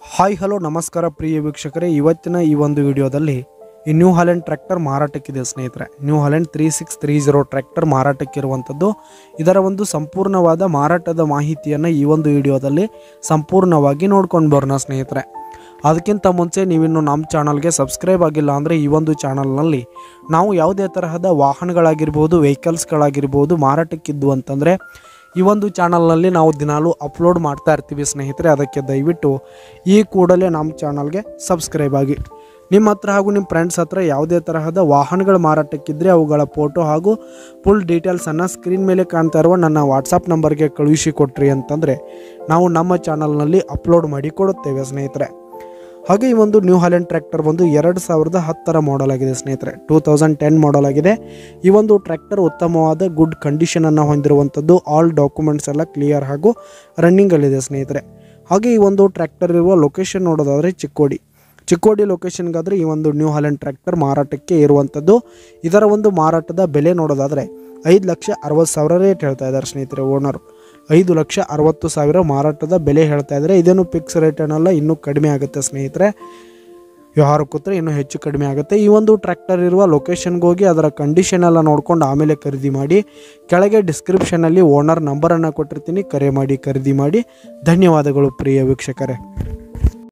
hi hello ನಮಸ್ಕಾರ ಪ್ರಿಯ ವೀಕ್ಷಕರೇ ಇವತ್ತಿನ ಈ ಒಂದು ವಿಡಿಯೋದಲ್ಲಿ ಈ ನ್ಯೂ ಹಾಲೆಂಡ್ ಟ್ರ್ಯಾಕ್ಟರ್ ಮಾರಾಟಕ್ಕಿದೆ ಸ್ನೇಹಿತರೆ New Holland three six three zero tractor ಮಾರಾಟಕ್ಕಿರುವಂಥದ್ದು ಇದರ ಒಂದು ಸಂಪೂರ್ಣವಾದ ಮಾರಾಟದ ಮಾಹಿತಿಯನ್ನು ಈ ಒಂದು ವಿಡಿಯೋದಲ್ಲಿ ಸಂಪೂರ್ಣವಾಗಿ ನೋಡ್ಕೊಂಡು ಬರೋಣ ಸ್ನೇಹಿತರೆ ಅದಕ್ಕಿಂತ ಮುಂಚೆ ನೀವಿನ್ನು ನಮ್ಮ ಚಾನಲ್ಗೆ ಸಬ್ಸ್ಕ್ರೈಬ್ ಆಗಿಲ್ಲ ಅಂದರೆ ಈ ಒಂದು ಚಾನಲ್ನಲ್ಲಿ ನಾವು ಯಾವುದೇ ತರಹದ ವಾಹನಗಳಾಗಿರ್ಬೋದು ವೆಹಿಕಲ್ಸ್ಗಳಾಗಿರ್ಬೋದು ಮಾರಾಟಕ್ಕಿದ್ದು ಅಂತಂದರೆ ಈ ಒಂದು ಚಾನಲ್ನಲ್ಲಿ ನಾವು ದಿನಾಲೂ ಅಪ್ಲೋಡ್ ಮಾಡ್ತಾ ಇರ್ತೀವಿ ಸ್ನೇಹಿತರೆ ಅದಕ್ಕೆ ದಯವಿಟ್ಟು ಈ ಕೂಡಲೇ ನಮ್ಮ ಚಾನಲ್ಗೆ ಸಬ್ಸ್ಕ್ರೈಬ್ ಆಗಿ ನಿಮ್ಮ ಹತ್ರ ಹಾಗೂ ನಿಮ್ಮ ಫ್ರೆಂಡ್ಸ್ ಹತ್ರ ಯಾವುದೇ ತರಹದ ವಾಹನಗಳ ಮಾರಾಟಕ್ಕಿದ್ದರೆ ಅವುಗಳ ಫೋಟೋ ಹಾಗೂ ಫುಲ್ ಡೀಟೇಲ್ಸನ್ನು ಸ್ಕ್ರೀನ್ ಮೇಲೆ ಕಾಣ್ತಾ ಇರುವ ನನ್ನ ವಾಟ್ಸಪ್ ನಂಬರ್ಗೆ ಕಳುಹಿಸಿ ಕೊಟ್ರಿ ಅಂತಂದರೆ ನಾವು ನಮ್ಮ ಚಾನಲ್ನಲ್ಲಿ ಅಪ್ಲೋಡ್ ಮಾಡಿ ಕೊಡುತ್ತೇವೆ ಸ್ನೇಹಿತರೆ ಹಾಗೆ ಈ ಒಂದು ನ್ಯೂ ಹಾಲೆಂಡ್ ಟ್ರ್ಯಾಕ್ಟರ್ ಬಂದು ಎರಡು ಸಾವಿರದ ಹತ್ತರ ಮಾಡಲ್ ಆಗಿದೆ ಸ್ನೇಹಿತರೆ ಟೂ ತೌಸಂಡ್ ಟೆನ್ ಮಾಡಲ್ ಆಗಿದೆ ಈ ಒಂದು ಟ್ರ್ಯಾಕ್ಟರ್ ಉತ್ತಮವಾದ ಗುಡ್ ಕಂಡೀಷನನ್ನು ಹೊಂದಿರುವಂಥದ್ದು ಆಲ್ ಡಾಕ್ಯುಮೆಂಟ್ಸ್ ಎಲ್ಲ ಕ್ಲಿಯರ್ ಹಾಗೂ ರನ್ನಿಂಗಲ್ಲಿದೆ ಸ್ನೇಹಿತರೆ ಹಾಗೆ ಈ ಒಂದು ಟ್ರ್ಯಾಕ್ಟರ್ ಇರುವ ಲೊಕೇಶನ್ ನೋಡೋದಾದರೆ ಚಿಕ್ಕೋಡಿ ಚಿಕ್ಕೋಡಿ ಲೊಕೇಶನ್ಗಾದರೆ ಈ ಒಂದು ನ್ಯೂ ಹಾಲೆಂಡ್ ಟ್ರ್ಯಾಕ್ಟರ್ ಮಾರಾಟಕ್ಕೆ ಇರುವಂಥದ್ದು ಇದರ ಒಂದು ಮಾರಾಟದ ಬೆಲೆ ನೋಡೋದಾದರೆ ಐದು ಲಕ್ಷ ಅರವತ್ತು ಸಾವಿರ ರೇಟ್ ಹೇಳ್ತಾ ಇದ್ದಾರೆ ಸ್ನೇಹಿತರೆ ಓನರು ಐದು ಲಕ್ಷ ಅರವತ್ತು ಸಾವಿರ ಮಾರಾಟದ ಬೆಲೆ ಹೇಳ್ತಾ ಇದ್ದಾರೆ ಇದೇನು ಫಿಕ್ಸ್ ರೇಟ್ ಏನಲ್ಲ ಇನ್ನೂ ಕಡಿಮೆ ಆಗುತ್ತೆ ಸ್ನೇಹಿತರೆ ವ್ಯವಹಾರ ಕೂತ್ರೆ ಇನ್ನೂ ಹೆಚ್ಚು ಕಡಿಮೆ ಆಗುತ್ತೆ ಈ ಒಂದು ಟ್ರ್ಯಾಕ್ಟರ್ ಇರುವ ಲೊಕೇಶನ್ಗೆ ಹೋಗಿ ಅದರ ಕಂಡೀಷನ್ ಎಲ್ಲ ನೋಡ್ಕೊಂಡು ಆಮೇಲೆ ಖರೀದಿ ಮಾಡಿ ಕೆಳಗೆ ಡಿಸ್ಕ್ರಿಪ್ಷನಲ್ಲಿ ಓನರ್ ನಂಬರನ್ನು ಕೊಟ್ಟಿರ್ತೀನಿ ಕರೆ ಮಾಡಿ ಖರೀದಿ ಮಾಡಿ ಧನ್ಯವಾದಗಳು ಪ್ರಿಯ ವೀಕ್ಷಕರೇ